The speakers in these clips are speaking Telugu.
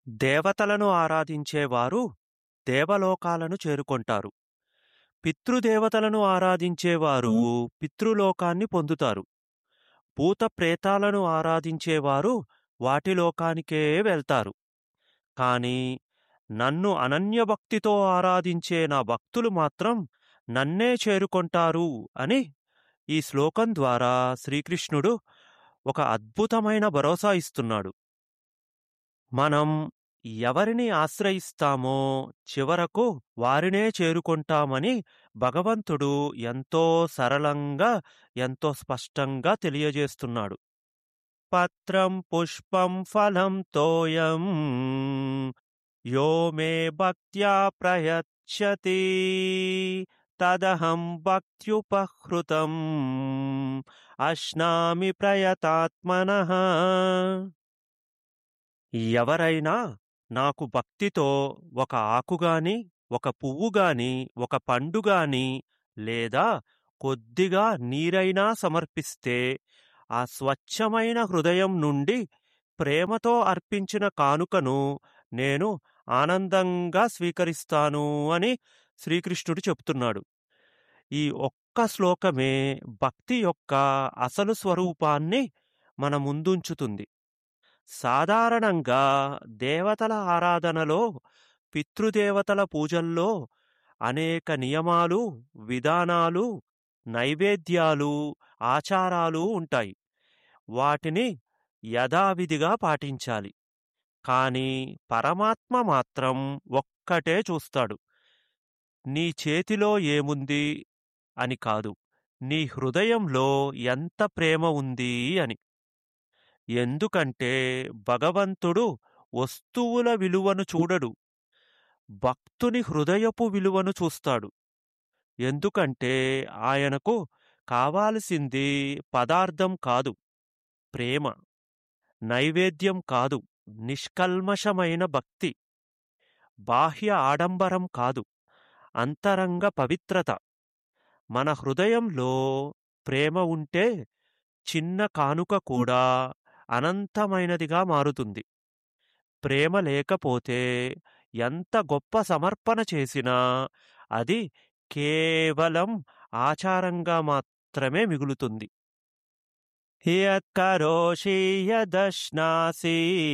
దేవతలను ఆరాధించేవారు దేవలోకాలను చేరుకొంటారు. పితృదేవతలను ఆరాధించేవారు పితృలోకాన్ని పొందుతారు. భూత ప్రేతాలను ఆరాధించేవారు వాటి లోకానికే వెళ్తారు. కానీ నన్ను అనన్యభక్తితో ఆరాధించే నా భక్తులు మాత్రం నన్నే చేరుకొంటారు అని ఈ శ్లోకం ద్వారా శ్రీకృష్ణుడు ఒక అద్భుతమైన భరోసా ఇస్తున్నాడు. మనం ఎవరిని ఆశ్రయిస్తామో చివరకు వారినే చేరుకొంటామని భగవంతుడు ఎంతో సరళంగా ఎంతో స్పష్టంగా తెలియజేస్తున్నాడు. పత్రం పుష్పం ఫలం తోయం యో మే భక్త్యా ప్రయచ్చతి తదహం భక్త్యుపహృతం అశ్నామి ప్రయతాత్మనః ఎవరైనా నాకు భక్తితో ఒక ఆకుగాని ఒక పువ్వుగాని ఒక పండుగాని లేదా కొద్దిగా నీరైనా సమర్పిస్తే ఆ స్వచ్ఛమైన హృదయం నుండి ప్రేమతో అర్పించిన కానుకను నేను ఆనందంగా స్వీకరిస్తాను అని శ్రీకృష్ణుడు చెప్తున్నాడు. ఈ ఒక్క శ్లోకమే భక్తి యొక్క అసలు స్వరూపాన్ని మన ముందుంచుతుంది. సాధారణంగా దేవతల ఆరాధనలో పితృదేవతల పూజల్లో అనేక నియమాలు, విధానాలు, నైవేద్యాలు, ఆచారాలు ఉంటాయి. వాటిని యథావిధిగా పాటించాలి. కానీ పరమాత్మ మాత్రం ఒక్కటే చూస్తాడు. నీ చేతిలో ఏముంది అని కాదు, నీ హృదయంలో ఎంత ప్రేమ ఉంది అని. ఎందుకంటే భగవంతుడు వస్తువుల విలువను చూడడు. భక్తుని హృదయపు విలువను చూస్తాడు. ఎందుకంటే ఆయనకు కావాల్సింది పదార్థం కాదు, ప్రేమ. నైవేద్యం కాదు, నిష్కల్మషమైన భక్తి. బాహ్య ఆడంబరం కాదు, అంతరంగ పవిత్రత. మన హృదయంలో ప్రేమ ఉంటే చిన్న కానుక కూడా అనంతమైనదిగా మారుతుంది. ప్రేమ లేకపోతే ఎంత గొప్ప సమర్పణ చేసినా అది కేవలం ఆచారంగా మాత్రమే మిగులుతుంది. యత్కరోషి యదశ్నాసి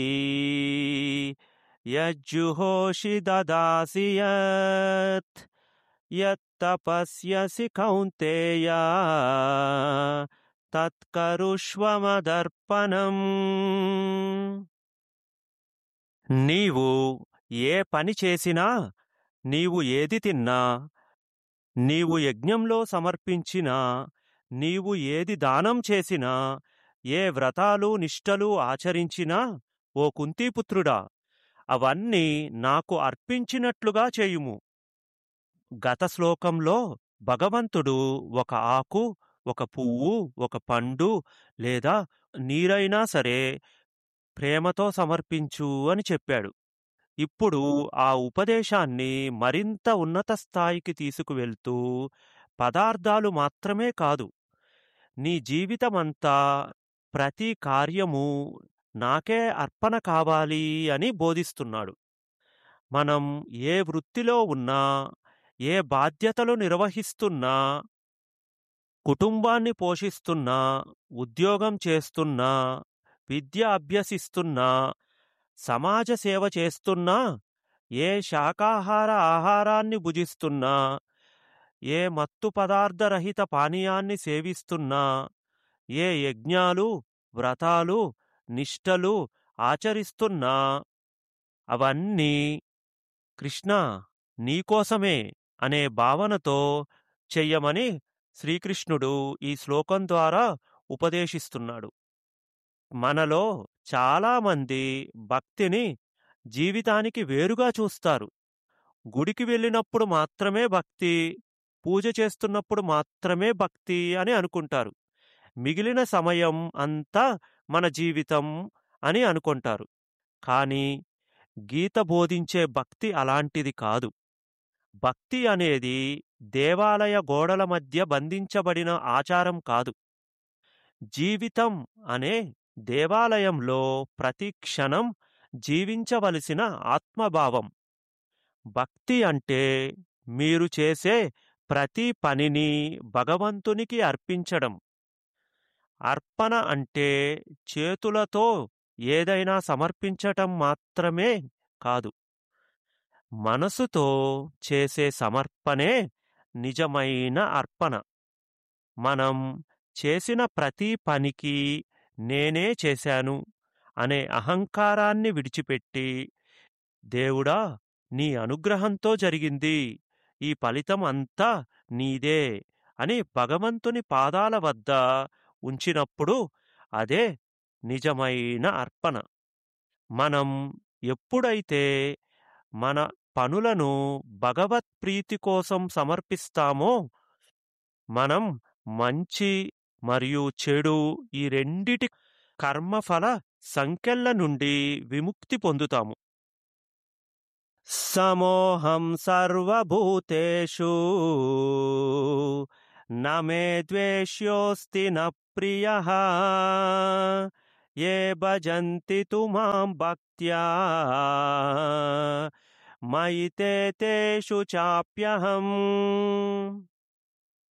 యజ్జుహోషి దదాసి యత్ యత్తపస్యసి కౌంతేయ తత్కరుష్వమదర్పణం నీవు ఏ పని చేసినా నీవు ఏది తిన్నా నీవు యజ్ఞంలో సమర్పించినా నీవు ఏది దానం చేసినా ఏ వ్రతాలు నిష్టలు ఆచరించినా ఓ కుంతీపుత్రుడా అవన్నీ నాకు అర్పించినట్లుగా చేయుము గత శ్లోకంలో భగవంతుడు ఒక ఆకు ఒక పువ్వు ఒక పండు లేదా నీరైనా సరే ప్రేమతో సమర్పించు అని చెప్పాడు ఇప్పుడు ఆ ఉపదేశాన్ని మరింత ఉన్నత స్థాయికి తీసుకువెళ్తూ పదార్థాలు మాత్రమే కాదు నీ జీవితమంతా ప్రతి కార్యము నాకే అర్పణ కావాలి అని బోధిస్తున్నాడు మనం ఏ వృత్తిలో ఉన్నా ఏ బాధ్యతలు నిర్వహిస్తున్నా కుటుంబాన్ని పోషిస్తున్నా ఉద్యోగం చేస్తున్నా విద్య అభ్యసిస్తున్నా సమాజ సేవ చేస్తున్నా ఏ శాకాహార ఆహారాన్ని భుజిస్తున్నా ఏ మత్తు పదార్థరహిత పానీయాన్ని సేవిస్తున్నా ఏ యజ్ఞాలు వ్రతాలు నిష్టలు ఆచరిస్తున్నా అవన్నీ కృష్ణ నీకోసమే అనే భావనతో చెయ్యమని శ్రీకృష్ణుడు ఈ శ్లోకం ద్వారా ఉపదేశిస్తున్నాడు మనలో చాలామంది భక్తిని జీవితానికి వేరుగా చూస్తారు గుడికి వెళ్ళినప్పుడు మాత్రమే భక్తి పూజ చేస్తున్నప్పుడు మాత్రమే భక్తి అని అనుకుంటారు మిగిలిన సమయం అంతా మన జీవితం అని అనుకుంటారు కానీ గీత బోధించే భక్తి అలాంటిది కాదు భక్తి అనేది దేవాలయ గోడల మధ్య బంధించబడిన ఆచారం కాదు జీవితం అనే దేవాలయంలో ప్రతి క్షణం జీవించవలసిన ఆత్మభావం భక్తి అంటే మీరు చేసే ప్రతి పనిని భగవంతునికి అర్పించడం అర్పణ అంటే చేతులతో ఏదైనా సమర్పించటం మాత్రమే కాదు మనసుతో చేసే సమర్పణే నిజమైన అర్పణ మనం చేసిన ప్రతి పనికి నేనే చేశాను అనే అహంకారాన్ని విడిచిపెట్టి దేవుడా నీ అనుగ్రహంతో జరిగింది ఈ ఫలితం అంతా నీదే అని భగవంతుని పాదాల వద్ద ఉంచినప్పుడు అదే నిజమైన అర్పణ మనం ఎప్పుడైతే మన పనులను భగవత్ ప్రీతి కోసం సమర్పిస్తామో మనం మంచి మరియు చెడు ఈ రెండిటి కర్మఫల సంఖ్యల నుండి విముక్తి పొందుతాము సమోహం సర్వభూతేషు నమే ద్వేష్యోస్తి న ప్రియ ఏ భజంతి తు మాం భక్త్యా మయి తే తేషు చాప్యహం